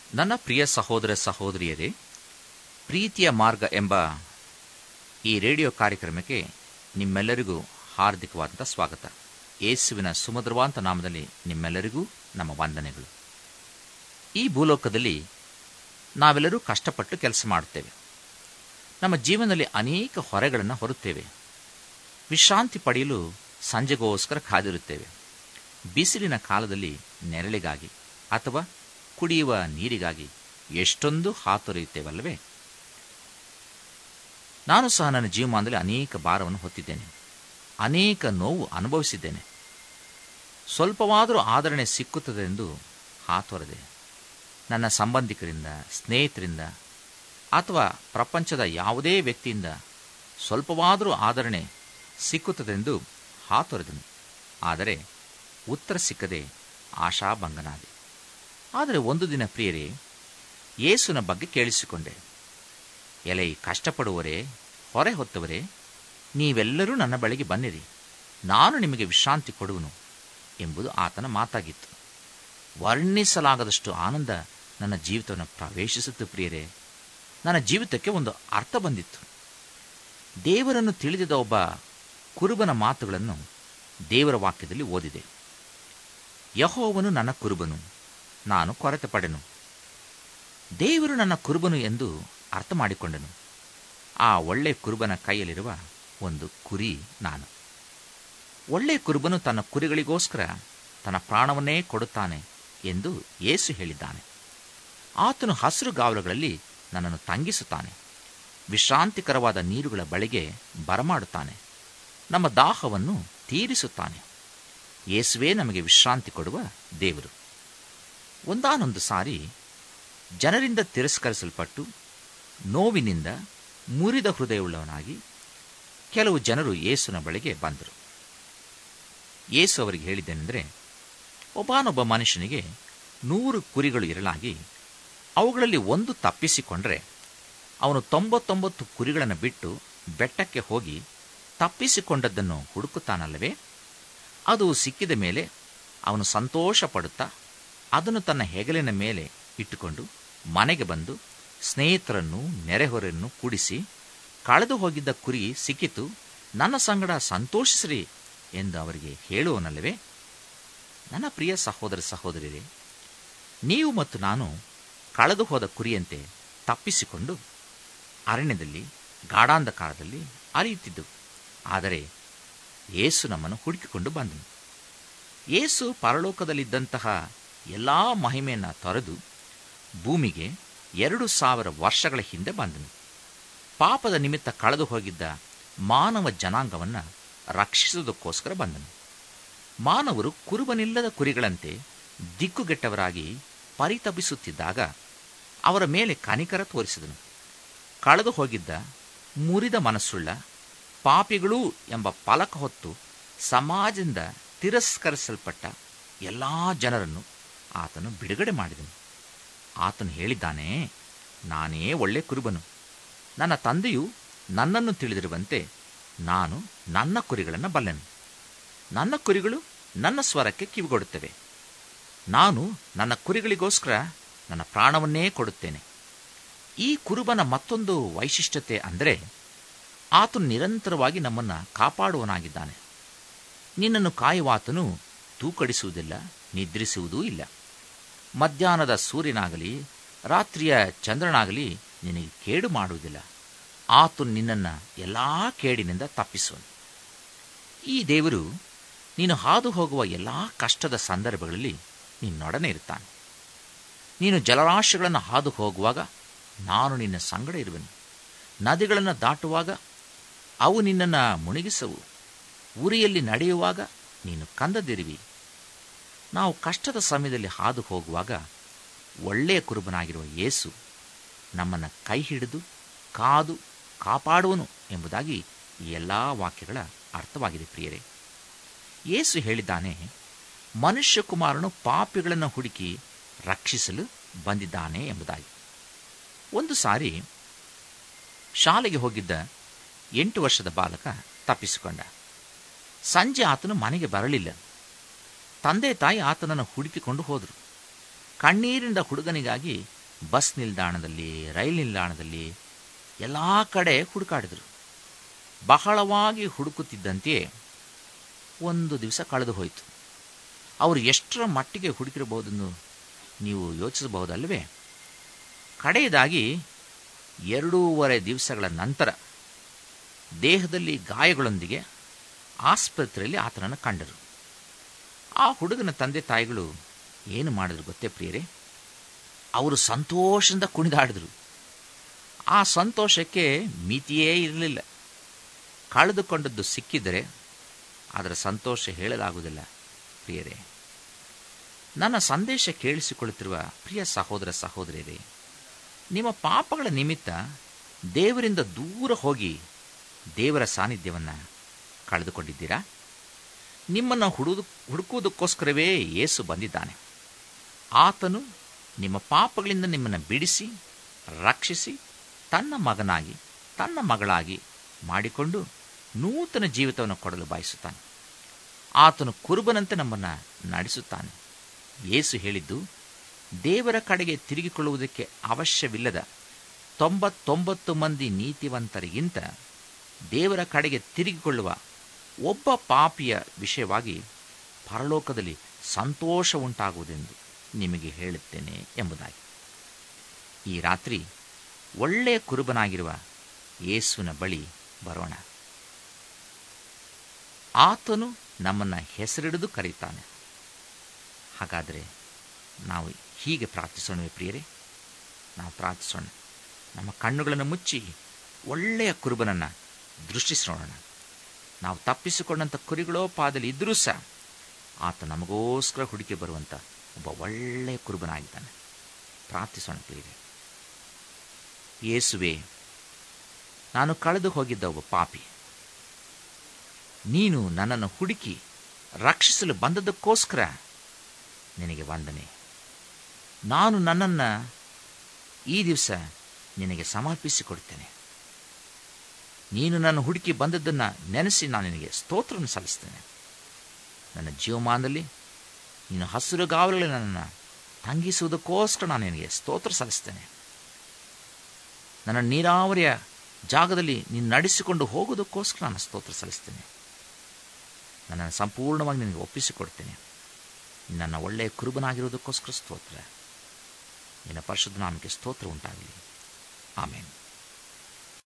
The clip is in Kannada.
ನನ್ನ ಪ್ರಿಯ ಸಹೋದರ ಸಹೋದರಿಯರೇ ಪ್ರೀತಿಯ ಮಾರ್ಗ ಎಂಬ ಈ ರೇಡಿಯೋ ಕಾರ್ಯಕ್ರಮಕ್ಕೆ ನಿಮ್ಮೆಲ್ಲರಿಗೂ ಹಾರ್ದಿಕವಾದಂಥ ಸ್ವಾಗತ ಯೇಸುವಿನ ಸುಮಧುರವಾಂತ ನಾಮದಲ್ಲಿ ನಿಮ್ಮೆಲ್ಲರಿಗೂ ನಮ್ಮ ವಂದನೆಗಳು ಈ ಭೂಲೋಕದಲ್ಲಿ ನಾವೆಲ್ಲರೂ ಕಷ್ಟಪಟ್ಟು ಕೆಲಸ ಮಾಡುತ್ತೇವೆ ನಮ್ಮ ಜೀವನದಲ್ಲಿ ಅನೇಕ ಹೊರೆಗಳನ್ನು ಹೊರುತ್ತೇವೆ ವಿಶ್ರಾಂತಿ ಪಡೆಯಲು ಸಂಜೆಗೋಸ್ಕರ ಕಾದಿರುತ್ತೇವೆ ಬಿಸಿಲಿನ ಕಾಲದಲ್ಲಿ ನೆರಳಿಗಾಗಿ ಅಥವಾ ಕುಡಿಯುವ ನೀರಿಗಾಗಿ ಎಷ್ಟೊಂದು ಹಾತೊರೆಯುತ್ತೇವಲ್ಲವೇ ನಾನು ಸಹ ನನ್ನ ಜೀವಮಾನದಲ್ಲಿ ಅನೇಕ ಭಾರವನ್ನು ಹೊತ್ತಿದ್ದೇನೆ ಅನೇಕ ನೋವು ಅನುಭವಿಸಿದ್ದೇನೆ ಸ್ವಲ್ಪವಾದರೂ ಆದರಣೆ ಸಿಕ್ಕುತ್ತದೆ ಎಂದು ಹಾತೊರೆದೆ ನನ್ನ ಸಂಬಂಧಿಕರಿಂದ ಸ್ನೇಹಿತರಿಂದ ಅಥವಾ ಪ್ರಪಂಚದ ಯಾವುದೇ ವ್ಯಕ್ತಿಯಿಂದ ಸ್ವಲ್ಪವಾದರೂ ಆದರಣೆ ಸಿಕ್ಕುತ್ತದೆಂದು ಹಾತೊರೆದನು ಆದರೆ ಉತ್ತರ ಸಿಕ್ಕದೆ ಆಶಾಭಂಗನಾದೆ ಆದರೆ ಒಂದು ದಿನ ಪ್ರಿಯರೇ ಯೇಸುನ ಬಗ್ಗೆ ಕೇಳಿಸಿಕೊಂಡೆ ಎಲೈ ಕಷ್ಟಪಡುವರೇ ಹೊರೆ ಹೊತ್ತವರೇ ನೀವೆಲ್ಲರೂ ನನ್ನ ಬಳಿಗೆ ಬನ್ನಿರಿ ನಾನು ನಿಮಗೆ ವಿಶ್ರಾಂತಿ ಕೊಡುವನು ಎಂಬುದು ಆತನ ಮಾತಾಗಿತ್ತು ವರ್ಣಿಸಲಾಗದಷ್ಟು ಆನಂದ ನನ್ನ ಜೀವಿತವನ್ನು ಪ್ರವೇಶಿಸಿತು ಪ್ರಿಯರೇ ನನ್ನ ಜೀವಿತಕ್ಕೆ ಒಂದು ಅರ್ಥ ಬಂದಿತ್ತು ದೇವರನ್ನು ತಿಳಿದಿದ ಒಬ್ಬ ಕುರುಬನ ಮಾತುಗಳನ್ನು ದೇವರ ವಾಕ್ಯದಲ್ಲಿ ಓದಿದೆ ಯಹೋವನು ನನ್ನ ಕುರುಬನು ನಾನು ಕೊರತೆ ಪಡೆನು ದೇವರು ನನ್ನ ಕುರುಬನು ಎಂದು ಅರ್ಥ ಮಾಡಿಕೊಂಡನು ಆ ಒಳ್ಳೆ ಕುರುಬನ ಕೈಯಲ್ಲಿರುವ ಒಂದು ಕುರಿ ನಾನು ಒಳ್ಳೆ ಕುರುಬನು ತನ್ನ ಕುರಿಗಳಿಗೋಸ್ಕರ ತನ್ನ ಪ್ರಾಣವನ್ನೇ ಕೊಡುತ್ತಾನೆ ಎಂದು ಯೇಸು ಹೇಳಿದ್ದಾನೆ ಆತನು ಹಸಿರು ಗಾವಲುಗಳಲ್ಲಿ ನನ್ನನ್ನು ತಂಗಿಸುತ್ತಾನೆ ವಿಶ್ರಾಂತಿಕರವಾದ ನೀರುಗಳ ಬಳಿಗೆ ಬರಮಾಡುತ್ತಾನೆ ನಮ್ಮ ದಾಹವನ್ನು ತೀರಿಸುತ್ತಾನೆ ಯೇಸುವೇ ನಮಗೆ ವಿಶ್ರಾಂತಿ ಕೊಡುವ ದೇವರು ಒಂದಾನೊಂದು ಸಾರಿ ಜನರಿಂದ ತಿರಸ್ಕರಿಸಲ್ಪಟ್ಟು ನೋವಿನಿಂದ ಮುರಿದ ಹೃದಯವುಳ್ಳವನಾಗಿ ಕೆಲವು ಜನರು ಯೇಸುನ ಬಳಿಗೆ ಬಂದರು ಯೇಸು ಅವರಿಗೆ ಹೇಳಿದ್ದೇನೆಂದರೆ ಒಬ್ಬನೊಬ್ಬ ಮನುಷ್ಯನಿಗೆ ನೂರು ಕುರಿಗಳು ಇರಲಾಗಿ ಅವುಗಳಲ್ಲಿ ಒಂದು ತಪ್ಪಿಸಿಕೊಂಡ್ರೆ ಅವನು ತೊಂಬತ್ತೊಂಬತ್ತು ಕುರಿಗಳನ್ನು ಬಿಟ್ಟು ಬೆಟ್ಟಕ್ಕೆ ಹೋಗಿ ತಪ್ಪಿಸಿಕೊಂಡದ್ದನ್ನು ಹುಡುಕುತ್ತಾನಲ್ಲವೇ ಅದು ಸಿಕ್ಕಿದ ಮೇಲೆ ಅವನು ಸಂತೋಷ ಪಡುತ್ತಾ ಅದನ್ನು ತನ್ನ ಹೆಗಲಿನ ಮೇಲೆ ಇಟ್ಟುಕೊಂಡು ಮನೆಗೆ ಬಂದು ಸ್ನೇಹಿತರನ್ನು ನೆರೆಹೊರೆಯನ್ನು ಕೂಡಿಸಿ ಕಳೆದು ಹೋಗಿದ್ದ ಕುರಿ ಸಿಕ್ಕಿತು ನನ್ನ ಸಂಗಡ ಸಂತೋಷಿಸ್ರಿ ಎಂದು ಅವರಿಗೆ ಹೇಳುವನಲ್ಲವೇ ನನ್ನ ಪ್ರಿಯ ಸಹೋದರ ಸಹೋದರಿಯರೇ ನೀವು ಮತ್ತು ನಾನು ಕಳೆದು ಹೋದ ಕುರಿಯಂತೆ ತಪ್ಪಿಸಿಕೊಂಡು ಅರಣ್ಯದಲ್ಲಿ ಗಾಢಾಂಧಕಾರದಲ್ಲಿ ಅರಿಯುತ್ತಿದ್ದೆವು ಆದರೆ ಯೇಸು ನಮ್ಮನ್ನು ಹುಡುಕಿಕೊಂಡು ಬಂದನು ಯೇಸು ಪರಲೋಕದಲ್ಲಿದ್ದಂತಹ ಎಲ್ಲ ಮಹಿಮೆಯನ್ನು ತೊರೆದು ಭೂಮಿಗೆ ಎರಡು ಸಾವಿರ ವರ್ಷಗಳ ಹಿಂದೆ ಬಂದನು ಪಾಪದ ನಿಮಿತ್ತ ಕಳೆದು ಹೋಗಿದ್ದ ಮಾನವ ಜನಾಂಗವನ್ನು ರಕ್ಷಿಸುವುದಕ್ಕೋಸ್ಕರ ಬಂದನು ಮಾನವರು ಕುರುಬನಿಲ್ಲದ ಕುರಿಗಳಂತೆ ದಿಕ್ಕುಗೆಟ್ಟವರಾಗಿ ಪರಿತಪಿಸುತ್ತಿದ್ದಾಗ ಅವರ ಮೇಲೆ ಕನಿಕರ ತೋರಿಸಿದನು ಕಳೆದು ಹೋಗಿದ್ದ ಮುರಿದ ಮನಸ್ಸುಳ್ಳ ಪಾಪಿಗಳೂ ಎಂಬ ಫಲಕ ಹೊತ್ತು ಸಮಾಜದಿಂದ ತಿರಸ್ಕರಿಸಲ್ಪಟ್ಟ ಎಲ್ಲ ಜನರನ್ನು ಆತನು ಬಿಡುಗಡೆ ಮಾಡಿದನು ಆತನು ಹೇಳಿದ್ದಾನೆ ನಾನೇ ಒಳ್ಳೆ ಕುರುಬನು ನನ್ನ ತಂದೆಯು ನನ್ನನ್ನು ತಿಳಿದಿರುವಂತೆ ನಾನು ನನ್ನ ಕುರಿಗಳನ್ನು ಬಲ್ಲೆನು ನನ್ನ ಕುರಿಗಳು ನನ್ನ ಸ್ವರಕ್ಕೆ ಕಿವಿಗೊಡುತ್ತವೆ ನಾನು ನನ್ನ ಕುರಿಗಳಿಗೋಸ್ಕರ ನನ್ನ ಪ್ರಾಣವನ್ನೇ ಕೊಡುತ್ತೇನೆ ಈ ಕುರುಬನ ಮತ್ತೊಂದು ವೈಶಿಷ್ಟ್ಯತೆ ಅಂದರೆ ಆತನು ನಿರಂತರವಾಗಿ ನಮ್ಮನ್ನು ಕಾಪಾಡುವನಾಗಿದ್ದಾನೆ ನಿನ್ನನ್ನು ಕಾಯುವಾತನು ತೂಕಡಿಸುವುದಿಲ್ಲ ನಿದ್ರಿಸುವುದೂ ಇಲ್ಲ ಮಧ್ಯಾಹ್ನದ ಸೂರ್ಯನಾಗಲಿ ರಾತ್ರಿಯ ಚಂದ್ರನಾಗಲಿ ನಿನಗೆ ಕೇಡು ಮಾಡುವುದಿಲ್ಲ ಆತನು ನಿನ್ನನ್ನು ಎಲ್ಲ ಕೇಡಿನಿಂದ ತಪ್ಪಿಸುವನು ಈ ದೇವರು ನೀನು ಹಾದು ಹೋಗುವ ಎಲ್ಲ ಕಷ್ಟದ ಸಂದರ್ಭಗಳಲ್ಲಿ ನಿನ್ನೊಡನೆ ಇರುತ್ತಾನೆ ನೀನು ಜಲರಾಶಿಗಳನ್ನು ಹಾದು ಹೋಗುವಾಗ ನಾನು ನಿನ್ನ ಸಂಗಡ ಇರುವೆನು ನದಿಗಳನ್ನು ದಾಟುವಾಗ ಅವು ನಿನ್ನನ್ನು ಮುಳುಗಿಸವು ಉರಿಯಲ್ಲಿ ನಡೆಯುವಾಗ ನೀನು ಕಂದದಿರುವಿ ನಾವು ಕಷ್ಟದ ಸಮಯದಲ್ಲಿ ಹಾದು ಹೋಗುವಾಗ ಒಳ್ಳೆಯ ಕುರುಬನಾಗಿರುವ ಯೇಸು ನಮ್ಮನ್ನು ಕೈ ಹಿಡಿದು ಕಾದು ಕಾಪಾಡುವನು ಎಂಬುದಾಗಿ ಈ ಎಲ್ಲ ವಾಕ್ಯಗಳ ಅರ್ಥವಾಗಿದೆ ಪ್ರಿಯರೇ ಯೇಸು ಹೇಳಿದ್ದಾನೆ ಮನುಷ್ಯಕುಮಾರನು ಪಾಪಿಗಳನ್ನು ಹುಡುಕಿ ರಕ್ಷಿಸಲು ಬಂದಿದ್ದಾನೆ ಎಂಬುದಾಗಿ ಒಂದು ಸಾರಿ ಶಾಲೆಗೆ ಹೋಗಿದ್ದ ಎಂಟು ವರ್ಷದ ಬಾಲಕ ತಪ್ಪಿಸಿಕೊಂಡ ಸಂಜೆ ಆತನು ಮನೆಗೆ ಬರಲಿಲ್ಲ ತಂದೆ ತಾಯಿ ಆತನನ್ನು ಹುಡುಕಿಕೊಂಡು ಹೋದರು ಕಣ್ಣೀರಿನಿಂದ ಹುಡುಗನಿಗಾಗಿ ಬಸ್ ನಿಲ್ದಾಣದಲ್ಲಿ ರೈಲು ನಿಲ್ದಾಣದಲ್ಲಿ ಎಲ್ಲ ಕಡೆ ಹುಡುಕಾಡಿದರು ಬಹಳವಾಗಿ ಹುಡುಕುತ್ತಿದ್ದಂತೆಯೇ ಒಂದು ದಿವಸ ಕಳೆದು ಹೋಯಿತು ಅವರು ಎಷ್ಟರ ಮಟ್ಟಿಗೆ ಹುಡುಕಿರಬಹುದೆಂದು ನೀವು ಯೋಚಿಸಬಹುದಲ್ವೇ ಕಡೆಯದಾಗಿ ಎರಡೂವರೆ ದಿವಸಗಳ ನಂತರ ದೇಹದಲ್ಲಿ ಗಾಯಗಳೊಂದಿಗೆ ಆಸ್ಪತ್ರೆಯಲ್ಲಿ ಆತನನ್ನು ಕಂಡರು ಆ ಹುಡುಗನ ತಂದೆ ತಾಯಿಗಳು ಏನು ಮಾಡಿದ್ರು ಗೊತ್ತೇ ಪ್ರಿಯರೇ ಅವರು ಸಂತೋಷದಿಂದ ಕುಣಿದಾಡಿದರು ಆ ಸಂತೋಷಕ್ಕೆ ಮಿತಿಯೇ ಇರಲಿಲ್ಲ ಕಳೆದುಕೊಂಡದ್ದು ಸಿಕ್ಕಿದರೆ ಅದರ ಸಂತೋಷ ಹೇಳಲಾಗುವುದಿಲ್ಲ ಪ್ರಿಯರೇ ನನ್ನ ಸಂದೇಶ ಕೇಳಿಸಿಕೊಳ್ಳುತ್ತಿರುವ ಪ್ರಿಯ ಸಹೋದರ ಸಹೋದರಿಯರೇ ನಿಮ್ಮ ಪಾಪಗಳ ನಿಮಿತ್ತ ದೇವರಿಂದ ದೂರ ಹೋಗಿ ದೇವರ ಸಾನ್ನಿಧ್ಯವನ್ನು ಕಳೆದುಕೊಂಡಿದ್ದೀರಾ ನಿಮ್ಮನ್ನು ಹುಡುದು ಹುಡುಕುವುದಕ್ಕೋಸ್ಕರವೇ ಯೇಸು ಬಂದಿದ್ದಾನೆ ಆತನು ನಿಮ್ಮ ಪಾಪಗಳಿಂದ ನಿಮ್ಮನ್ನು ಬಿಡಿಸಿ ರಕ್ಷಿಸಿ ತನ್ನ ಮಗನಾಗಿ ತನ್ನ ಮಗಳಾಗಿ ಮಾಡಿಕೊಂಡು ನೂತನ ಜೀವಿತವನ್ನು ಕೊಡಲು ಬಯಸುತ್ತಾನೆ ಆತನು ಕುರುಬನಂತೆ ನಮ್ಮನ್ನು ನಡೆಸುತ್ತಾನೆ ಯೇಸು ಹೇಳಿದ್ದು ದೇವರ ಕಡೆಗೆ ತಿರುಗಿಕೊಳ್ಳುವುದಕ್ಕೆ ಅವಶ್ಯವಿಲ್ಲದ ತೊಂಬತ್ತೊಂಬತ್ತು ಮಂದಿ ನೀತಿವಂತರಿಗಿಂತ ದೇವರ ಕಡೆಗೆ ತಿರುಗಿಕೊಳ್ಳುವ ಒಬ್ಬ ಪಾಪಿಯ ವಿಷಯವಾಗಿ ಪರಲೋಕದಲ್ಲಿ ಸಂತೋಷ ಉಂಟಾಗುವುದೆಂದು ನಿಮಗೆ ಹೇಳುತ್ತೇನೆ ಎಂಬುದಾಗಿ ಈ ರಾತ್ರಿ ಒಳ್ಳೆಯ ಕುರುಬನಾಗಿರುವ ಯೇಸುವಿನ ಬಳಿ ಬರೋಣ ಆತನು ನಮ್ಮನ್ನು ಹೆಸರಿಡಿದು ಕರೆಯುತ್ತಾನೆ ಹಾಗಾದರೆ ನಾವು ಹೀಗೆ ಪ್ರಾರ್ಥಿಸೋಣವೇ ಪ್ರಿಯರೇ ನಾವು ಪ್ರಾರ್ಥಿಸೋಣ ನಮ್ಮ ಕಣ್ಣುಗಳನ್ನು ಮುಚ್ಚಿ ಒಳ್ಳೆಯ ಕುರುಬನನ್ನು ದೃಷ್ಟಿಸೋಣ ನಾವು ತಪ್ಪಿಸಿಕೊಂಡಂಥ ಕುರಿಗಳೋ ಪಾದಲ್ಲಿ ಇದ್ದರೂ ಸಹ ಆತ ನಮಗೋಸ್ಕರ ಹುಡುಕಿ ಬರುವಂಥ ಒಬ್ಬ ಒಳ್ಳೆಯ ಕುರುಬನಾಗಿದ್ದಾನೆ ಪ್ರಾರ್ಥಿಸೋಣ ಪ್ರಿಯರೇ ಯೇಸುವೆ ನಾನು ಕಳೆದು ಹೋಗಿದ್ದ ಒಬ್ಬ ಪಾಪಿ ನೀನು ನನ್ನನ್ನು ಹುಡುಕಿ ರಕ್ಷಿಸಲು ಬಂದದ್ದಕ್ಕೋಸ್ಕರ ನಿನಗೆ ವಂದನೆ ನಾನು ನನ್ನನ್ನು ಈ ದಿವಸ ನಿನಗೆ ಸಮರ್ಪಿಸಿಕೊಡ್ತೇನೆ ನೀನು ನನ್ನ ಹುಡುಕಿ ಬಂದದ್ದನ್ನು ನೆನೆಸಿ ನಾನು ನಿನಗೆ ಸ್ತೋತ್ರವನ್ನು ಸಲ್ಲಿಸ್ತೇನೆ ನನ್ನ ಜೀವಮಾನದಲ್ಲಿ ನೀನು ಹಸಿರುಗಾವಲಲ್ಲಿ ನನ್ನನ್ನು ತಂಗಿಸುವುದಕ್ಕೋಸ್ಕರ ನಾನು ನಿನಗೆ ಸ್ತೋತ್ರ ಸಲ್ಲಿಸ್ತೇನೆ ನನ್ನ ನೀರಾವರಿಯ ಜಾಗದಲ್ಲಿ ನೀನು ನಡೆಸಿಕೊಂಡು ಹೋಗೋದಕ್ಕೋಸ್ಕರ ನಾನು ಸ್ತೋತ್ರ ಸಲ್ಲಿಸ್ತೇನೆ ನನ್ನನ್ನು ಸಂಪೂರ್ಣವಾಗಿ ನಿನಗೆ ಒಪ್ಪಿಸಿಕೊಡ್ತೇನೆ ನನ್ನ ಒಳ್ಳೆಯ ಕುರುಬನಾಗಿರುವುದಕ್ಕೋಸ್ಕರ ಸ್ತೋತ್ರ ನಿನ್ನ ಪರಿಶುದ್ಧ ನಾಮಕ್ಕೆ ಸ್ತೋತ್ರ ಉಂಟಾಗಲಿ ಆಮೇಲೆ